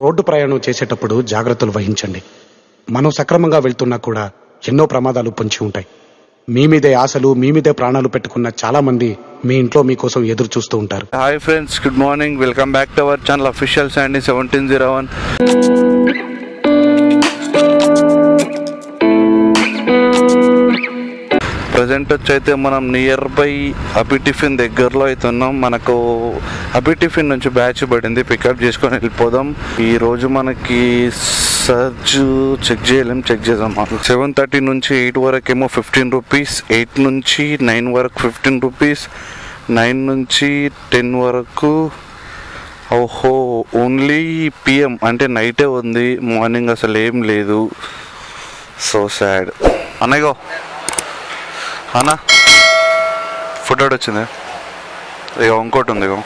Road ప్రయాణం చేసేటప్పుడు జాగ్రత్తలు వహించండి మనం సక్రమంగా వెళ్తున్నా కూడా ఎన్నో ప్రమాదాలు పొంచి ఉంటాయి మీ మీదే ఆశలు మీ మీదే ప్రాణాలు పెట్టుకున్న చాలా మంది మీ ఇంట్లో మీకోసం ఎదురు చూస్తూ ఉంటారు hi friends good morning welcome back to our channel official Sandy seventeen zero one present వచ్చి అయితే మనం నియర్ బై అబి టిఫిన్ దగ్గరలో అయితే ఉన్నాం మనకు అబి టిఫిన్ నుంచి బ్యాచ్ పడింది పికప్ చేసుకొని వెళ్ళిపోదాం ఈ రోజు మనకి సర్జ్ చెక్ చేయలేం చెక్ చేద్దాం సెవెన్ థర్టీ నుంచి ఎయిట్ వరకు ఏమో ఫిఫ్టీన్ రూపీస్ ఎయిట్ నుంచి నైన్ వరకు ఫిఫ్టీన్ రూపీస్ నైన్ నుంచి టెన్ వరకు ఓహో ఓన్లీ పిఎం అంటే నైటే ఉంది మార్నింగ్ అసలు ఏం లేదు సో సాడ్ అన్నయ్యగో అన్న ఫుడ్ ఆర్డర్ వచ్చింది ఇక ఇంకోటి ఉంది ఇగో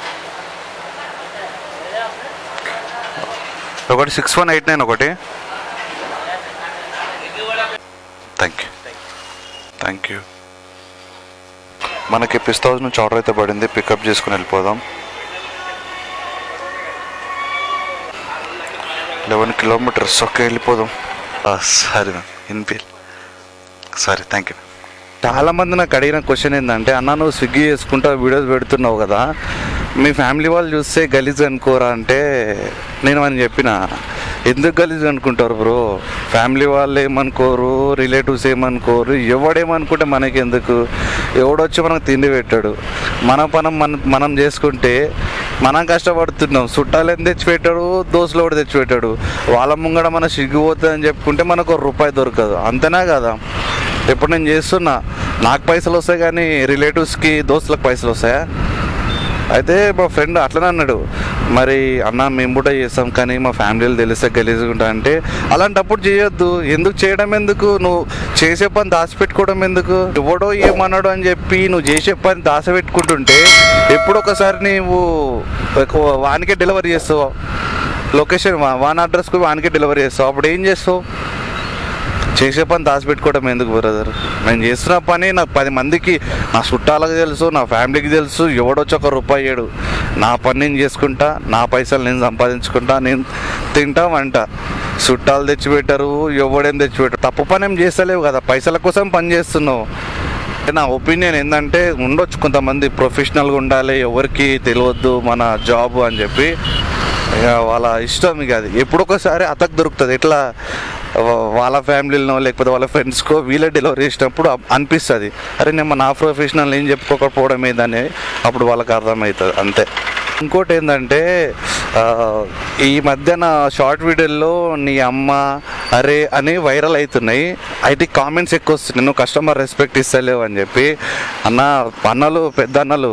ఒకటి సిక్స్ వన్ ఎయిట్ నైన్ ఒకటి థ్యాంక్ యూ థ్యాంక్ యూ మనకి పిస్తా హౌస్ నుంచి ఆర్డర్ అయితే పడింది పికప్ చేసుకుని వెళ్ళిపోదాం లెవెన్ కిలోమీటర్స్ ఒకే వెళ్ళిపోదాం సరే ఇన్పిల్ సరే థ్యాంక్ యూ చాలా మంది నాకు అడిగిన క్వశ్చన్ ఏంటంటే అన్న నువ్వు స్విగ్గీ చేసుకుంటా వీడియోస్ పెడుతున్నావు కదా మీ ఫ్యామిలీ వాళ్ళు చూస్తే గలీజ్ అనుకోరా అంటే నేను అని చెప్పిన ఎందుకు గలీజ్ అనుకుంటారు బ్రో ఫ్యామిలీ వాళ్ళు ఏమనుకోరు రిలేటివ్స్ ఏమనుకోరు ఎవడేమనుకుంటే మనకి ఎందుకు ఎవడొచ్చి మనకు తిండి పెట్టాడు మన పనం మన మనం చేసుకుంటే మనం కష్టపడుతున్నాం చుట్టాలు ఎంత తెచ్చిపెట్టాడు దోశలు కూడా తెచ్చిపెట్టాడు వాళ్ళ ముంగడ మన సిగ్గుపోతుంది అని చెప్పుకుంటే మనకు ఒక రూపాయి దొరకదు అంతేనా కదా ఇప్పుడు నేను చేస్తున్నా నాకు పైసలు వస్తాయి కానీ రిలేటివ్స్కి దోస్తులకు పైసలు వస్తాయా అయితే మా ఫ్రెండ్ అట్లనే అన్నాడు మరి అన్న మేము కూడా చేస్తాం కానీ మా ఫ్యామిలీలు తెలిస్తే గలీజుకుంటా అంటే అలాంటప్పుడు చేయొద్దు ఎందుకు చేయడం ఎందుకు నువ్వు చేసే పని దాచిపెట్టుకోవడం ఎందుకు ఎవడో ఏమన్నాడు అని చెప్పి నువ్వు చేసే పని దాచిపెట్టుకుంటుంటే ఎప్పుడు ఒకసారి నీవు ఒక- వానికే డెలివరీ చేస్తావు లొకేషన్ వా- వాని అడ్రస్కి వానికే డెలివరీ చేస్తావు అప్పుడు ఏం చేస్తావు చేసే పని దాచిపెట్టుకోవడం ఎందుకు బ్రదర్ నేను చేస్తున్న పని నాకు పది మందికి నా చుట్టాలకు తెలుసు నా ఫ్యామిలీకి తెలుసు ఎవడొచ్చి ఒక రూపాయి ఇయ్యడు నా పని నేను చేసుకుంటా నా పైసలు నేను సంపాదించుకుంటా నేను తింటా వంట చుట్టాలు తెచ్చిపెట్టారు ఎవడేం తెచ్చిపెట్టారు తప్పు పని ఏం చేస్తలేవు కదా పైసల కోసం పని చేస్తున్నావు నా ఒపీనియన్ ఏంటంటే ఉండొచ్చు కొంతమంది ప్రొఫెషనల్గా ఉండాలి ఎవరికి తెలియద్దు మన జాబ్ అని చెప్పి ఇక వాళ్ళ ఇష్టం ఇక అది ఎప్పుడొకసారి అతకు దొరుకుతుంది ఎట్లా వా- వాళ్ళ ఫ్యామిలీలో లేకపోతే వాళ్ళ ఫ్రెండ్స్కో వీళ్ళే డెలివరీ చేసినప్పుడు అప్- అనిపిస్తుంది అరే నేను నా ప్రొఫెషనల్ ఏం చెప్పుకోకపోవడం ఏందని అప్పుడు వాళ్ళకి అర్థమవుతుంది అంతే ఇంకోటి ఏంటంటే ఆ, ఈ మధ్యన షార్ట్ వీడియోల్లో నీ అమ్మ అరే అని వైరల్ అవుతున్నాయి అయితే కామెంట్స్ ఎక్కువ వస్తున్నాయి నువ్వు కస్టమర్ రెస్పెక్ట్ ఇస్తలేవు అని చెప్పి అన్న అన్నలు పెద్ద అన్నలు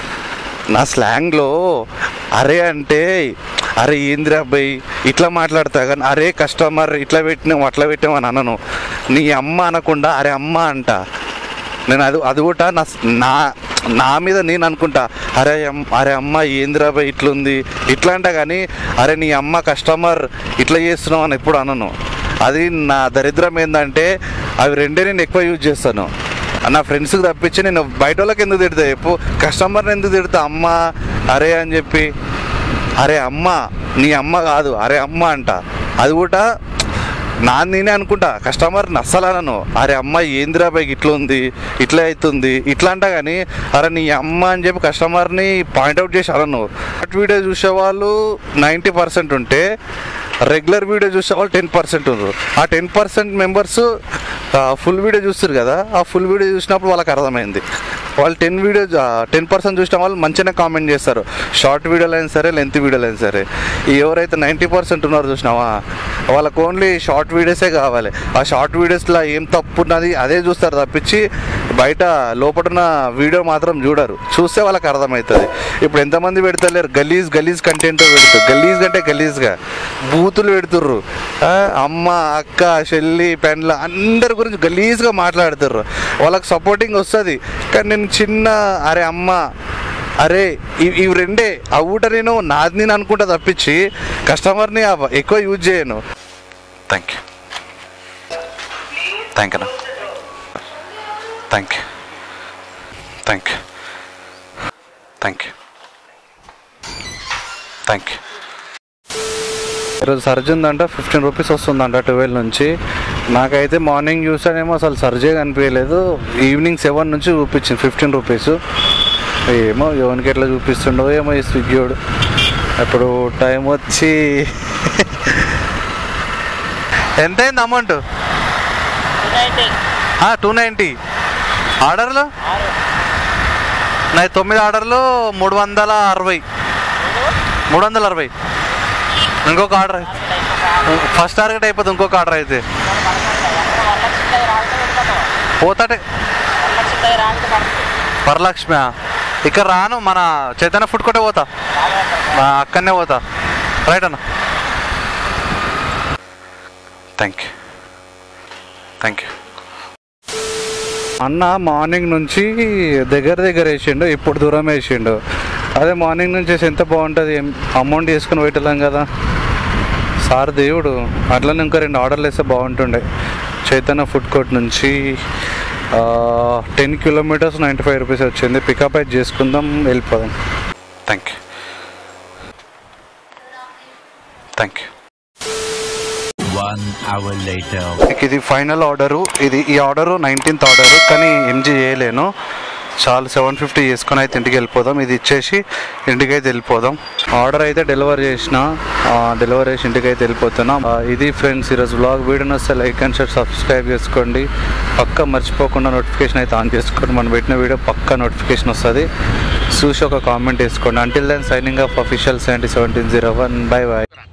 నా స్లాంగ్లో అరే అంటే అరే ఏందిరా అబ్బాయి ఇట్లా మాట్లాడతా కానీ అరే కస్టమర్ ఇట్లా పెట్టినావు అట్లా పెట్టావు అని అనను నీ అమ్మ అనకుండా అరే అమ్మ అంట నేను అది అది కూడా నా నా నా మీద నేను అనుకుంటా అరే అమ్- అరే అమ్మ ఏందిరా బాయ్ ఇట్లుంది ఇట్లా అంట కానీ అరే నీ అమ్మ కస్టమర్ ఇట్లా చేస్తున్నావు అని ఎప్పుడు అనను అది నా దరిద్రం ఏంటంటే అవి రెండే నేను ఎక్కువ యూజ్ చేస్తాను నా ఫ్రెండ్స్కి తప్పించి నేను బయట వాళ్ళకి ఎందుకు తిడతా ఎప్పుడు కస్టమర్ని ఎందుకు తిడతా అమ్మ అరే అని చెప్పి అరే అమ్మ నీ అమ్మ కాదు అరే అమ్మ అంట అది కూడా నా నేనే అనుకుంటా కస్టమర్ అస్సలనను అరే అమ్మ ఏందిరా బైక్ ఇట్లా ఉంది ఇట్లా అవుతుంది ఇట్లా అంట కానీ అరే నీ అమ్మ అని చెప్పి కస్టమర్ని పాయింట్అవుట్ చేసి అనను షార్ట్ వీడియో చూసే వాళ్ళు నైంటీ పర్సెంట్ ఉంటే రెగ్యులర్ వీడియో చూసే వాళ్ళు టెన్ పర్సెంట్ ఉన్నారు ఆ ten percent members full video చూస్తారు కదా ఆ ఫుల్ వీడియో చూసినప్పుడు వాళ్ళకి అర్థమైంది వాళ్ళు టెన్ వీడియో టెన్ పర్సెంట్ చూసిన వాళ్ళు మంచిగానే కామెంట్ చేస్తారు షార్ట్ వీడియోలు అయినా సరే లెంత్ వీడియోలు అయినా సరే ఈ ఎవరైతే నైంటీ పర్సెంట్ ఉన్నారో చూసినావా వాళ్ళకి ఓన్లీ షార్ట్ వీడియోసే కావాలి ఆ షార్ట్ వీడియోస్లో ఏం తప్పు ఉన్నది అదే చూస్తారు తప్పించి బయట లోపల వీడియో మాత్రం చూడరు చూస్తే వాళ్ళకి అర్థమవుతుంది ఇప్పుడు ఎంతమంది పెడతలేరు గలీజ్ గలీజ్ కంటెంట్ పెడతారు గలీజ్ అంటే గలీజ్గా బూతులు పెడుతుర్రు ఆ, అమ్మ అక్క చెల్లి పెండ్ల అందరి గురించి గలీజ్గా మాట్లాడుతుర్రు వాళ్ళకి సపోర్టింగ్ వస్తుంది కానీ నేను చిన్న అరే అమ్మ అరే ఇవి ఇవి రెండే ఆ ఊట నేను నాది నేను అనుకుంటా తప్పించి కస్టమర్ని ఆ ఎక్కువ యూజ్ చేయను thank you thank you thank you thank you thank you thank you ఈరోజు సర్జ్ ఉందంట ఫిఫ్టీన్ రూపీస్ వస్తుందంట ట్వెల్వ్ నుంచి నాకైతే మార్నింగ్ చూసానేమో అసలు సర్జే కనిపించలేదు ఈవినింగ్ సెవెన్ నుంచి చూపించింది ఫిఫ్టీన్ రూపీస్ ఏమో ఎవరికి ఎట్లా చూపిస్తుండో ఏమో ఈ స్విగ్గీ వాడు ఇప్పుడు టైం వచ్చి ఎంత అయింది అమౌంట్ టూ నైంటీ ఆర్డర్లో నా తొమ్మిది ఆర్డర్లు మూడు వందల అరవై మూడు వందల అరవై ఇంకొక ఆర్డర్ ఫస్ట్ టార్గెట్ అయిపోతుంది ఇంకొక ఆర్డర్ అయితే పోతాటే వరలక్ష్మి ఇక్కడ రాను మన చైతన్య ఫుడ్ కొట్టే పోతా మా అక్కడనే పోతా రైట్ అన్న థ్యాంక్ యూ థ్యాంక్ యూ అన్న మార్నింగ్ నుంచి దగ్గర దగ్గర వేసిండు ఇప్పుడు దూరం వేసిండు అదే మార్నింగ్ నుంచి వేసి ఎంత బాగుంటుంది అమౌంట్ తీసుకుని పెట్టలేం కదా సార్ దేవుడు అట్లనే ఇంకా రెండు ఆర్డర్లు వేస్తే బాగుంటుండే చైతన్య ఫుడ్ కోర్ట్ నుంచి ten kilometres ninety five rupees వచ్చింది పికప్ అయితే చేసుకుందాం వెళ్ళిపోదాం thank you thank you One hour later. ఇది ఫైనల్ ఆర్డరు ఇది ఈ ఆర్డరు నైన్టీన్త్ ఆర్డరు కానీ ఎంజీ చేయలేను చాలు సెవెన్ ఫిఫ్టీ చేసుకొని అయితే ఇంటికి వెళ్ళిపోదాం ఇది ఇచ్చేసి ఇంటికి అయితే వెళ్ళిపోదాం ఆర్డర్ అయితే డెలివర్ చేసిన డెలివర్ చేసి ఇంటికి అయితే వెళ్ళిపోతున్నాం ఆ, ఇది ఫ్రెండ్స్ ఈరోజు బ్లాగ్ వీడియో వస్తే లైక్ అండ్ షేర్ సబ్స్క్రైబ్ చేసుకోండి పక్క మర్చిపోకుండా నోటిఫికేషన్ అయితే ఆన్ చేసుకోండి మనం పెట్టిన వీడియో పక్క నోటిఫికేషన్ వస్తుంది చూసి ఒక కామెంట్ వేసుకోండి until then signing off official seventy seventeen zero one bye bye